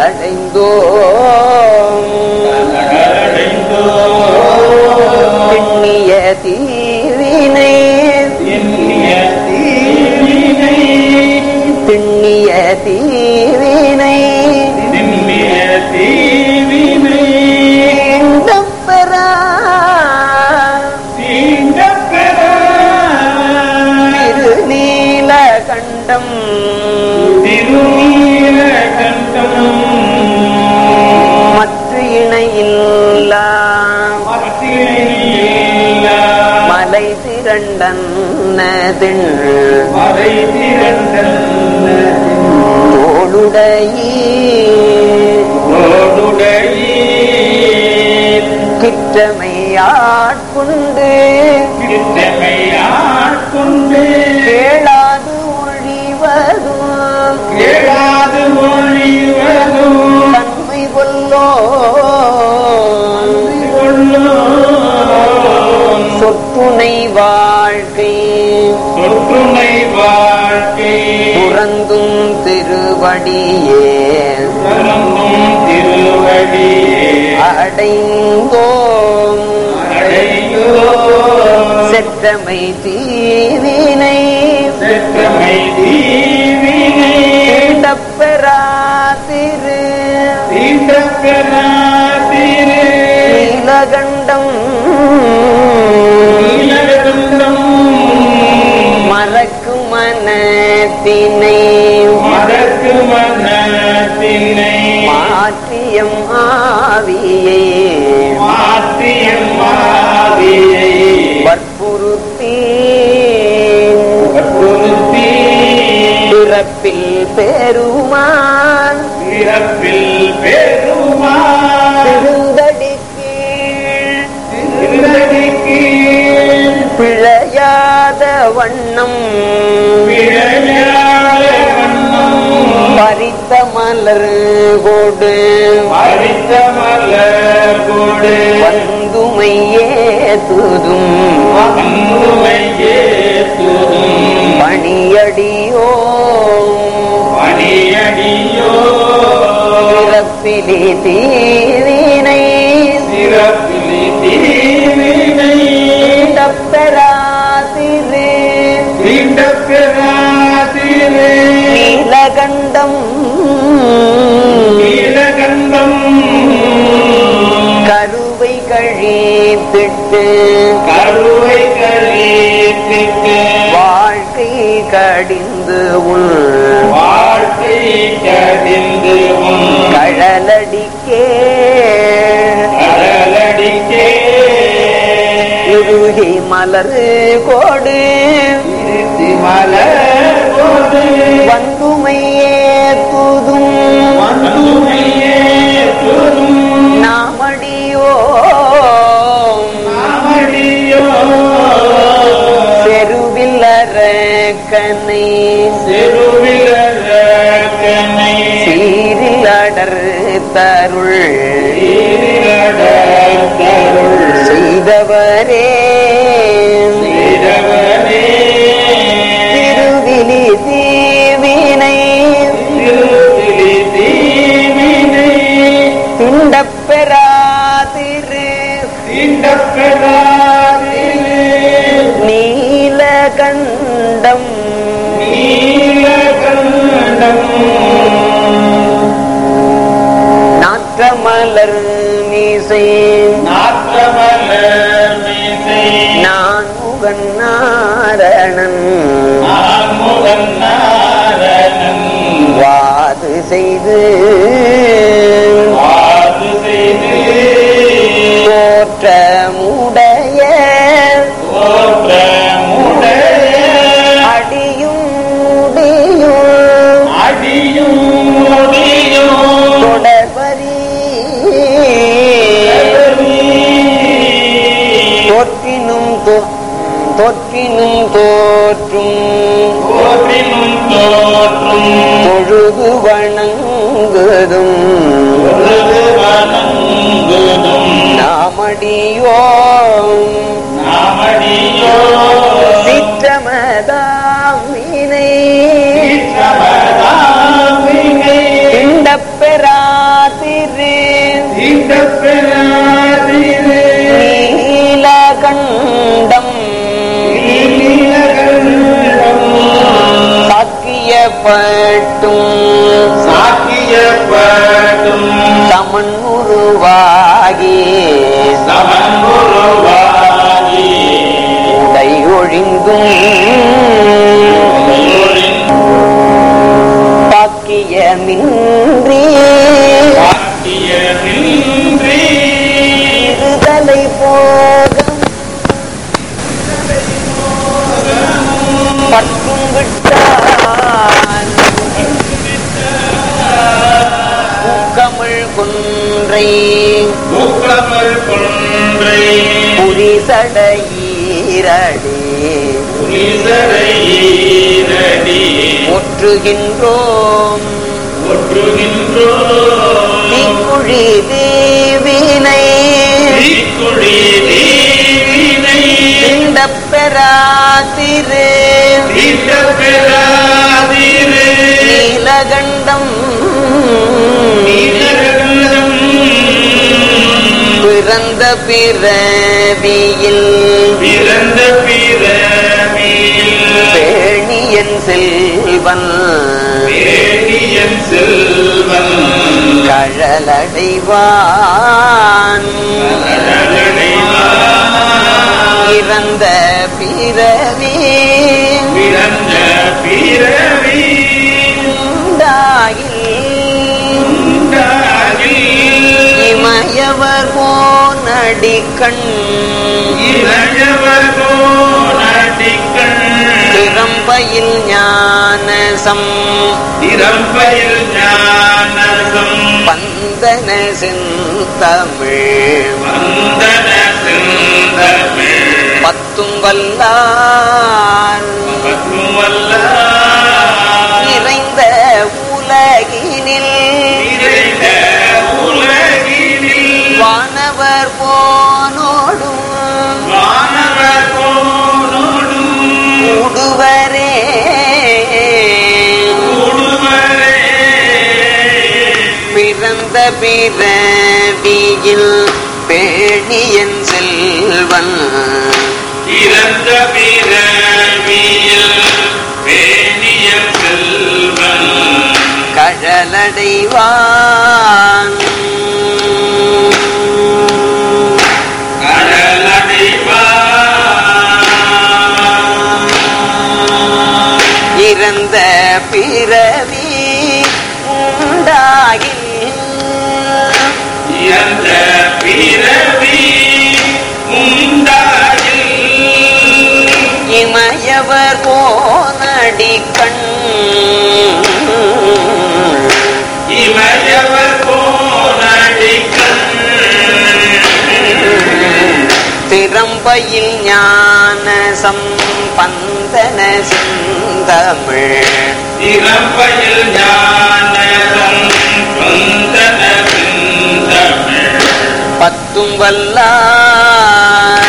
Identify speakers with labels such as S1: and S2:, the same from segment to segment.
S1: பிண்ணிய தீவினை பிண்ணிய தீவினை தீண்டப்பெறா திருநீல கண்டம் மற்ற இணையில்லா மலை திரண்டன்னதின் தோளுடையீர் கிற்றமையாட்கொண்டு கேளாது ஒழிவதும்
S2: கேளாது மொழிவதும்
S1: தன்மை கொல்லோ சொத்துணை வாழ்க்கை
S2: சொற்றுமை வாழ்க்கை
S1: துறந்தும் திருவடியே
S2: சரந்தும் திருவடியே
S1: அடைந்தோம்
S2: அடைந்தோ
S1: செற்றமை தீவினை
S2: செற்றமை தீவினை
S1: தீண்டப்பெறா திரு
S2: தீண்டப்பெறாதிரு
S1: நீலகண்டம்
S2: நீலகண்டம்
S1: மறக்கும் மனத்தினை
S2: மதற்கு மனத்தினை
S1: மாற்றியம் ஆவியை
S2: மாத்தியம் மாவியை
S1: வற்புறுத்தி
S2: வற்புறுத்தி
S1: பிறப்பில் பெருமான்
S2: பிறப்பில் பெருமாள்
S1: திருந்தடி கீழ்
S2: திருந்தடிக்கு
S1: பிழையாத வண்ணம்
S2: பிழையாத வண்ணம்
S1: பறித்த மலர் கொடு
S2: பறித்த மலர் கொடு
S1: வந்துமையே துதும்
S2: வந்துமையே துதும்
S1: பணியடியோ
S2: பணியடியோ
S1: பிறப்பிலி தீவினை
S2: சிறப்பிலி தீவினை
S1: தப்பெறாதிரு
S2: தீண்டப்பெறாதிரு
S1: நீலகண்டம்
S2: நீலகண்டம்
S1: கருவை கழித்திட்டு
S2: கருவை கழித்திட்டு
S1: வாழ்க்கை கடிந்து உள்
S2: வாழ்க்கை கடிந்து உன்
S1: கழலடிக்கே
S2: கடலடிக்கே
S1: இறுகி மலர் கோடு
S2: இருத்தி மலர் போது
S1: வந்துமையே துதும்
S2: வந்துமையே துரும்
S1: நாமடியோ
S2: நாமடியோ
S1: செருவில்லரக்கனை
S2: செருவிலக்கனை
S1: சீரில் அடர் தருள்
S2: தருள்
S1: செய்தவரே
S2: செய்தவனே
S1: திருவிழி தீவினை
S2: திருத்திலி தீவினை
S1: துண்டப்பெறாதிரு
S2: தீண்டப்பெறாதிரு
S1: நீலகண்டம்
S2: நீலகண்டம்
S1: நாற்றமலர் மீசை
S2: நாற்றமலர் மீசை
S1: நான் முகன் நாரணன்
S2: நான்முகன் நாரணன்
S1: வாது செய்து
S2: வாது செய்து
S1: தோற்றமுடைய
S2: தோற்றமுடைய
S1: அடியும் முடியும்
S2: அடியும் முடியும்
S1: தொடர்பரி தோற்றினும் தோ- தோற்றினும் தோற்றும்
S2: தோற்றினும் தோற்றும்
S1: தொழுது வணங்குதும்
S2: பொழுது வணங்குதும்
S1: நாமடியோ
S2: நாமடியோ
S1: சிற்றமதாமினை
S2: சிற்றமதாமினை
S1: திண்டப்பெறா சாக்கியப்பட்டும்
S2: சாக்கியப்பட்டும்
S1: சமன் உருவாகி
S2: சமன் உருவாகி
S1: உடையொழிந்தும் பாக்கியமின்றி
S2: சாக்கியமின்றி
S1: இருதலை போகம் பற்றும் விட்டான் பூக்கமிழ் குன்றை
S2: மூக்கமல் கொன்றை
S1: புரிசடையீரடி
S2: புலிசரை ஈரடி
S1: முற்றுகின்றோம்
S2: ஒற்றுகின்றோ
S1: தீக்குழி தேவினை
S2: தீக்குழி தீவினை
S1: திண்டப் பெறாதிரு
S2: தீட்டப்பெறாதிரு
S1: நீலகண்டம்
S2: நீலகண்டம்
S1: பிறந்த பிறவியில்
S2: பிறந்த பிறவியில்
S1: பேணியன் செல்வன்
S2: வேணியன் செல்வன்
S1: கழலடைவான்
S2: அழகடைவான்.
S1: இறந்த பிறவி
S2: பிறந்த பிறவி
S1: உண்டாயில்
S2: உண்டாகி
S1: இமயவர் போனடிக்கண்
S2: இளையவர் போனடிக்கண்
S1: திறம்பையில் ஞானசம்
S2: திறம்பையில் ஞானசம்
S1: பந்தன செந்தமிழ்
S2: வந்தன செந்தமிழ்
S1: பத்தும் வல்லார்
S2: பத்துமல்லார்
S1: நிறைந்த உலகினில்
S2: நிறைந்த உலகினில்
S1: வானவர் போனோடும்
S2: வானவர் போனோடும்
S1: கூடுவரே
S2: கூடுவரே
S1: பிறந்த பிறவியில் பேணியன் செல்வன்
S2: இறந்த பிறவியில் பேணிய செல்வன்
S1: கழலடைவான்
S2: கடலடைவான்
S1: இறந்த பிறவி உண்டாகி
S2: இறந்த பிறவி உண்டாகி
S1: இமயவர் போனடிக்கண்
S2: இமயவர் போனடிக்கண்
S1: திறம்பையில் ஞான சம்பந்தன சிந்தமிழ்
S2: இறப்பையில் ஞானதம் வந்தன சிந்தமிழ்
S1: பத்தும் வல்லார்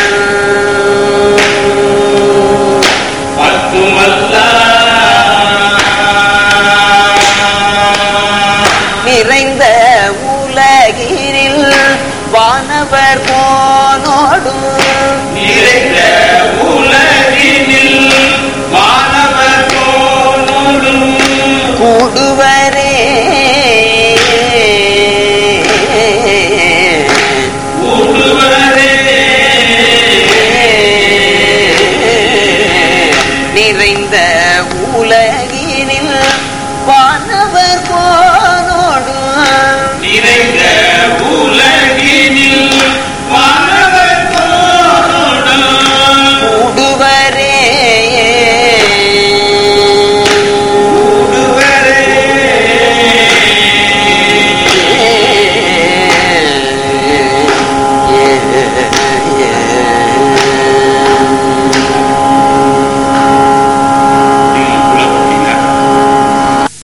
S2: பத்துமல்ல
S1: நிறைந்த உலகினில் வானவர் போனோடும்
S2: நிறைந்த உலகினில் வானவர் போனோடும்
S1: கூடுவரே
S2: கூடுவரே
S1: நிறைந்த உலகினில் வானவர் போனோடும்
S2: நிறைந்த உலகினில்